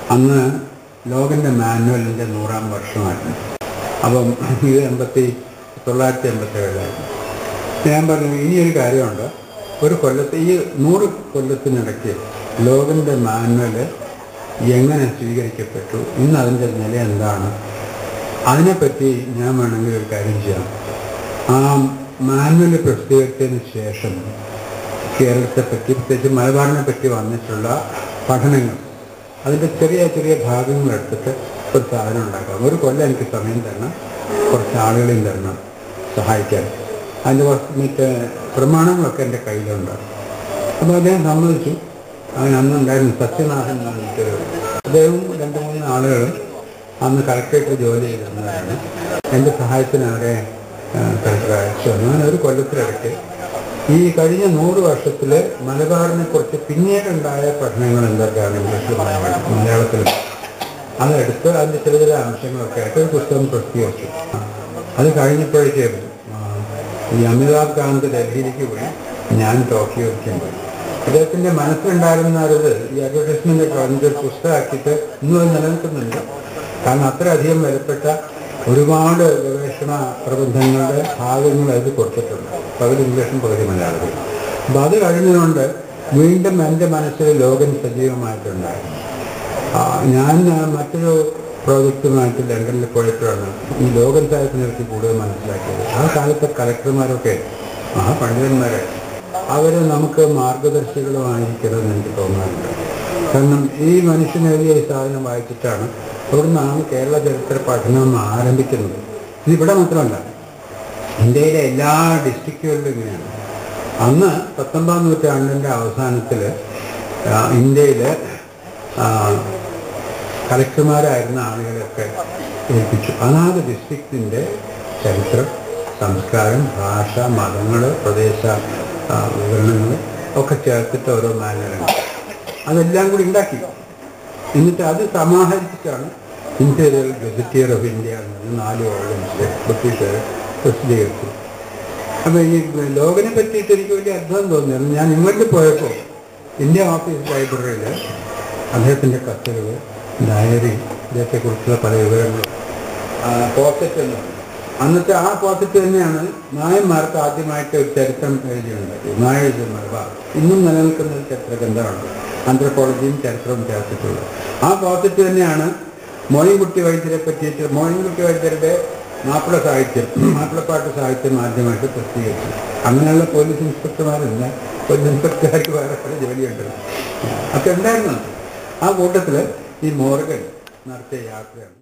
അന്ന് ലോകൻ്റെ മാനുവലിൻ്റെ നൂറാം വർഷമായിരുന്നു അപ്പം ഇത് എൺപത്തി തൊള്ളായിരത്തി എൺപത്തി ഏഴായിരുന്നു ഞാൻ പറഞ്ഞു ഇനിയൊരു കാര്യമുണ്ട് ഒരു കൊല്ലത്ത് ഈ നൂറ് കൊല്ലത്തിനിടയ്ക്ക് ലോകൻ്റെ മാനുവൽ എങ്ങനെ സ്വീകരിക്കപ്പെട്ടു ഇന്ന് അതിൻ്റെ നില എന്താണ് അതിനെപ്പറ്റി ഞാൻ വേണമെങ്കിൽ ഒരു കാര്യം ചെയ്യാം ആ മാനുവൽ പ്രസിദ്ധീകരിച്ചതിന് ശേഷം കേരളത്തെ പറ്റി പ്രത്യേകിച്ച് മലബാറിനെ പറ്റി വന്നിട്ടുള്ള പഠനങ്ങൾ അതിൻ്റെ ചെറിയ ചെറിയ ഭാഗങ്ങൾ എടുത്തിട്ട് ഒരു സാധനം ഉണ്ടാക്കാം ഒരു കൊല്ലം എനിക്ക് സമയം തരണം കുറച്ച് ആളുകളെയും തരണം സഹായിക്കാൻ അതിൻ്റെ കുറച്ച് മറ്റേ പ്രമാണങ്ങളൊക്കെ എൻ്റെ കയ്യിലുണ്ട് അപ്പോൾ അദ്ദേഹം സമ്മതിച്ചു അവൻ അന്നുണ്ടായിരുന്നു സത്യനാഥൻ എന്ന് പറഞ്ഞിട്ട് അദ്ദേഹവും രണ്ട് മൂന്ന് ആളുകൾ അന്ന് കളക്ടറേറ്റ് ജോലി ചെയ്തിരുന്നവരാണ് എൻ്റെ സഹായത്തിന് അവരെ കളക്ടർ അയച്ചു വന്നു അങ്ങനെ ഒരു കൊല്ലത്തിലിടയ്ക്ക് ഈ കഴിഞ്ഞ നൂറ് വർഷത്തിൽ മലബാറിനെ കുറിച്ച് പിന്നീടുണ്ടായ പഠനങ്ങൾ എന്തൊക്കെയാണ് ഇംഗ്ലീഷിൽ മലയാളത്തിൽ അതെടുത്ത് അതിൻ്റെ ചില ചില അംശങ്ങളൊക്കെ ആയിട്ട് ഒരു പുസ്തകം പ്രസിദ്ധീകരിച്ചു അത് കഴിഞ്ഞപ്പോഴേക്കും ആ, ഈ അമിതാഭ് കാന്ത് ഡൽഹിയിലേക്ക് പോയി ഞാൻ ടോക്കിയോയ്ക്കും പോയി അദ്ദേഹത്തിൻ്റെ മനസ്സിലുണ്ടായിരുന്ന ഒരു ഈ അഡ്വർടൈസ്മെൻ്റ് ഒക്കെ വന്നിട്ട് ഒരു പുസ്തകമാക്കിയിട്ട് ഇന്നും അത് നിലനിൽക്കുന്നുണ്ട് കാരണം അത്രയധികം വിലപ്പെട്ട ഒരുപാട് ഗവേഷണ പ്രബന്ധങ്ങളുടെ ഭാഗങ്ങൾ അത് കൊടുത്തിട്ടുണ്ട് പകുതി ഇംഗ്ലീഷും പകുതി മലയാളത്തിലും അപ്പോൾ അത് കഴിഞ്ഞുകൊണ്ട് വീണ്ടും എൻ്റെ മനസ്സിൽ ലോകം സജീവമായിട്ടുണ്ടായിരുന്നു ആ, ഞാൻ ആ, മറ്റൊരു പ്രോജക്റ്റുമായിട്ട് ലണ്ടനിൽ പോയപ്പോഴാണ് ഈ ലോകൻ സാഹിത്യത്തിനെ പറ്റി കൂടുതൽ മനസ്സിലാക്കിയത് ആ കാലത്തെ കലക്ടർമാരൊക്കെ മഹാപണ്ഡിതന്മാരെ അവർ നമുക്ക് മാർഗദർശികളുമായിരിക്കണമെന്ന് എനിക്ക് തോന്നാറുണ്ട് കാരണം ഈ മനുഷ്യൻ എഴുതിയ ഈ സാധനം വായിച്ചിട്ടാണ് അവിടുന്നാണ് കേരള ചരിത്ര പഠനം ആരംഭിക്കുന്നത് ഇതിവിടെ മാത്രമല്ല ഇന്ത്യയിലെ എല്ലാ ഡിസ്ട്രിക്റ്റുകളിലും ഇങ്ങനെയാണ് അന്ന് പത്തൊമ്പതാം നൂറ്റാണ്ടിൻ്റെ അവസാനത്തിൽ ഇന്ത്യയിൽ കളക്ടർമാരായിരുന്ന ആളുകളെയൊക്കെ ഏൽപ്പിച്ചു അതാത് ഡിസ്ട്രിക്റ്റിൻ്റെ ചരിത്രം സംസ്കാരം ഭാഷ മതങ്ങൾ പ്രദേശ ആ, വിവരണങ്ങൾ ഒക്കെ ചേർത്തിട്ട് ഓരോ മാനുവലുണ്ട് അതെല്ലാം കൂടി ഉണ്ടാക്കി എന്നിട്ട് അത് സമാഹരിച്ചിട്ടാണ് ഇമ്പീരിയൽ ഗസറ്റിയർ ഓഫ് ഇന്ത്യ എന്നത് നാല് ഓർഗൻസ് ബ്രിട്ടീഷുകാർ പ്രസിദ്ധീകരിച്ചു അപ്പോൾ ഈ ലോകനെ പറ്റിയിട്ട് എനിക്ക് വലിയ അത്ഭുതം തോന്നിയിരുന്നു ഞാൻ ഇംഗ്ലണ്ടിൽ പോയപ്പോൾ ഇന്ത്യ ഓഫീസ് ലൈബ്രറിയിൽ അദ്ദേഹത്തിൻ്റെ കത്തുകൾ ഡയറി ഇതേക്കുറിച്ചുള്ള പല വിവരങ്ങളും പോക്കറ്റ് എന്ന് പറയും. അന്നത്തെ ആ പോക്കറ്റ് തന്നെയാണ് നായന്മാർക്ക് ആദ്യമായിട്ട് ഒരു ചരിത്രം എഴുതിയുണ്ടാക്കി നായഴ്ച മലബാർ ഇന്നും നിലനിൽക്കുന്ന ഒരു ചരിത്രഗ്രന്ഥമാണ് ആന്ത്രപ്പോളജിയും ചരിത്രവും ചേർത്തിട്ടുള്ളത് ആ പോക്കറ്റ് തന്നെയാണ് മോയിൻകുട്ടി വൈദ്യരെ പറ്റിയിട്ട് മോയിൻകുട്ടി വൈദ്യരുടെ മാപ്പിള സാഹിത്യം മാപ്പിളപ്പാട്ട് സാഹിത്യം ആദ്യമായിട്ട് പ്രസിദ്ധീകരിച്ചു അങ്ങനെയുള്ള പോലീസ് ഇൻസ്പെക്ടർമാരില്ല പോലീസ് ഇൻസ്പെക്ടർമാർക്ക് വേറെ പല ജോലിയുണ്ട് ഒക്കെ ഉണ്ടായിരുന്നു ആ കൂട്ടത്തിൽ ഈ മോർഗൻ നടത്തിയ യാത്രയാണ്